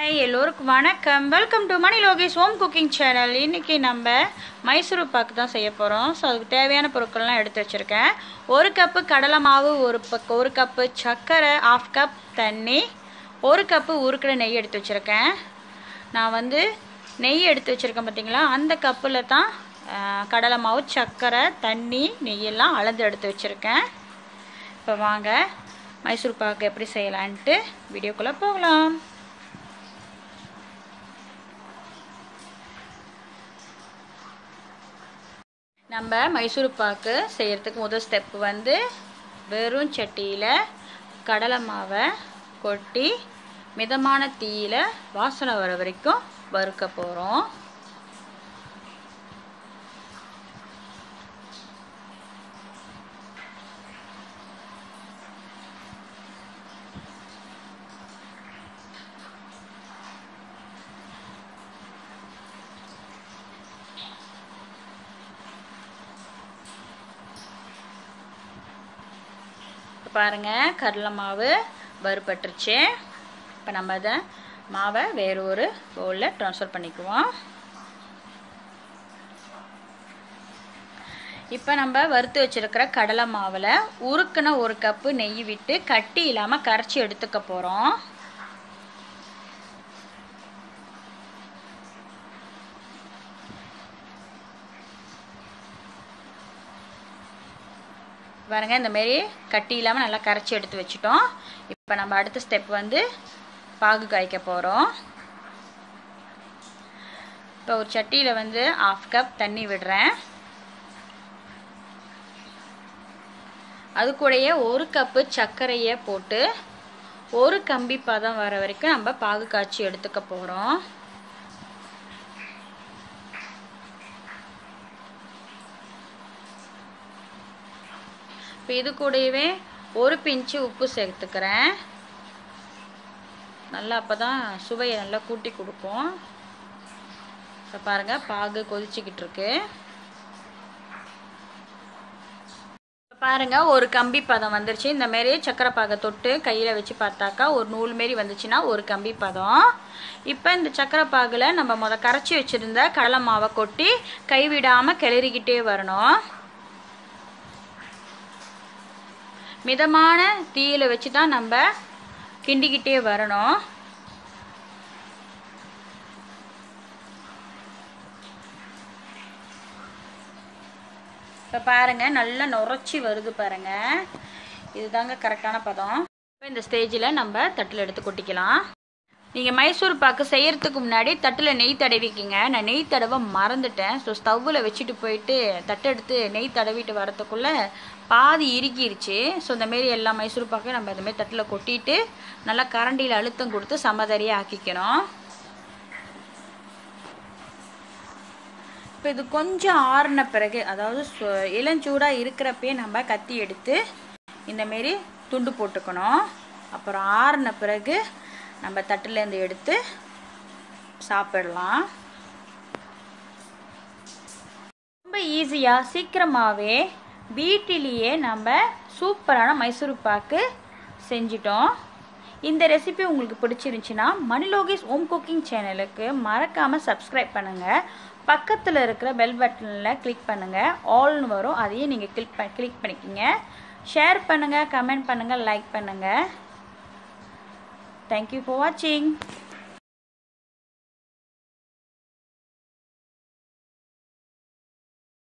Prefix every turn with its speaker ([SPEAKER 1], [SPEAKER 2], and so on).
[SPEAKER 1] hi எல்லோருக்கும் வணக்கம் welcome to Mani Lokesh home cooking channel இன்றைக்கி நம்ம மைசூர் பாக்கு தான் செய்ய போகிறோம் ஸோ அதுக்கு தேவையான பொருட்கள்லாம் எடுத்து வச்சுருக்கேன் ஒரு கப்பு கடலை மாவு ஒரு பக் ஒரு கப்பு சர்க்கரை ஆஃப் கப் தண்ணி ஒரு கப்பு உருக்கிற நெய் எடுத்து வச்சுருக்கேன் நான் வந்து நெய் எடுத்து வச்சுருக்கேன் பார்த்தீங்களா அந்த கப்பில் தான் ஆஹ், கடலை மாவு சர்க்கரை தண்ணி நெய்யெல்லாம் அளந்து எடுத்து வச்சுருக்கேன் இப்போ வாங்க மைசூர் பாக்கு எப்படி செய்யலான்ட்டு வீடியோக்குள்ளே போகலாம் நம்ம மைசூர் பாக்கு செய்யறதுக்கு முதல் ஸ்டெப் வந்து வெறும் சட்டியில் கடலை மாவை கொட்டி மிதமான தீயில வாசனை வர வரைக்கும் வறுக்க போகிறோம் இப்போ பாருங்க கடலை மாவு வறுபட்டுருச்சு இப்போ நம்ம அதை மாவை வேறு ஒரு பவுலில் ட்ரான்ஸ்ஃபர் பண்ணிக்குவோம் இப்போ நம்ம வறுத்து வச்சிருக்கிற கடலை மாவில் உருக்குன ஒரு கப்பு நெய் விட்டு கட்டி இல்லாமல் கரைச்சி எடுத்துக்க போகிறோம் பாருங்க இந்த மாரி கட்டி இல்லாமல் நல்லா கரைச்சி எடுத்து வச்சுட்டோம் இப்போ நம்ம அடுத்த ஸ்டெப் வந்து பாகு காய்க்க போகிறோம் இப்போ ஒரு சட்டியில் வந்து ஆஃப் கப் தண்ணி விடுறேன் அது கூடயே ஒரு கப்பு சர்க்கரையை போட்டு ஒரு கம்பி பதம் வர வரைக்கும் நம்ம பாகு காய்ச்சி எடுத்துக்க போகிறோம் இப்போ இது கூடவே ஒரு பிஞ்சு உப்பு சேர்த்துக்கிறேன் நல்லா அப்போ தான் சுவையை நல்லா கூட்டி கொடுக்கும் இப்போ பாருங்கள் பாகு கொதிச்சுக்கிட்டு இருக்கு இப்போ பாருங்க ஒரு கம்பி பதம் வந்துருச்சு இந்த மாரி சக்கரை பாகை தொட்டு கையில் வச்சு பார்த்தாக்கா ஒரு நூல் மாரி வந்துச்சுன்னா ஒரு கம்பி பதம் இப்போ இந்த சக்கரை பாகில் நம்ம முத கரைச்சி வச்சுருந்த கடலை மாவை கொட்டி கைவிடாமல் கிளறிக்கிட்டே வரணும் மிதமான தீயில வச்சு தான் நம்ம கிண்டிக்கிட்டே வரணும் இப்போ பாருங்க நல்லா நுரைச்சி வருது பாருங்க இதுதாங்க கரெக்டான பதம் இப்போ இந்த ஸ்டேஜில் நம்ம தட்டில் எடுத்து கொட்டிக்கலாம் நீங்கள் மைசூர் பாக்கு செய்யறதுக்கு முன்னாடி தட்டில் நெய் தடவிக்கிங்க நான் நெய் தடவை மறந்துட்டேன் ஸோ ஸ்டவ்வில் வச்சுட்டு போயிட்டு தட்டு எடுத்து நெய் தடவிட்டு வரத்துக்குள்ளே பாதி இறுக்கிருச்சு ஸோ இந்த மாரி எல்லா மைசூர் பாக்கையும் நம்ம இந்த மாதிரி தட்டில் கொட்டிட்டு நல்லா கரண்டியில் அழுத்தம் கொடுத்து சமதரியாக ஆக்கிக்கணும் இப்போ இது கொஞ்சம் ஆறின பிறகு அதாவது சு- இளஞ்சூடாக இருக்கிறப்பயே நம்ம கத்தி எடுத்து இந்த மாரி துண்டு போட்டுக்கணும் அப்புறம் ஆறின பிறகு நம்ம தட்டுலேருந்து எடுத்து சாப்பிடலாம் ரொம்ப ஈஸியாக சீக்கிரமாகவே வீட்டிலேயே நம்ம சூப்பரான மைசூர் பாக்கு செஞ்சிட்டோம் இந்த ரெசிபி உங்களுக்கு பிடிச்சிருந்துச்சுன்னா மணிலோகேஷ் ஹோம் குக்கிங் சேனலுக்கு மறக்காமல் சப்ஸ்கிரைப் பண்ணுங்கள் பக்கத்தில் இருக்கிற பெல் பட்டனில் கிளிக் பண்ணுங்கள் ஆல்னு வரும் அதையும் நீங்கள் கிளிக் ப கிளிக் பண்ணிக்கிங்க ஷேர் பண்ணுங்கள் கமெண்ட் பண்ணுங்கள் லைக் பண்ணுங்கள் தேங்க்யூ ஃபார் வாட்சிங்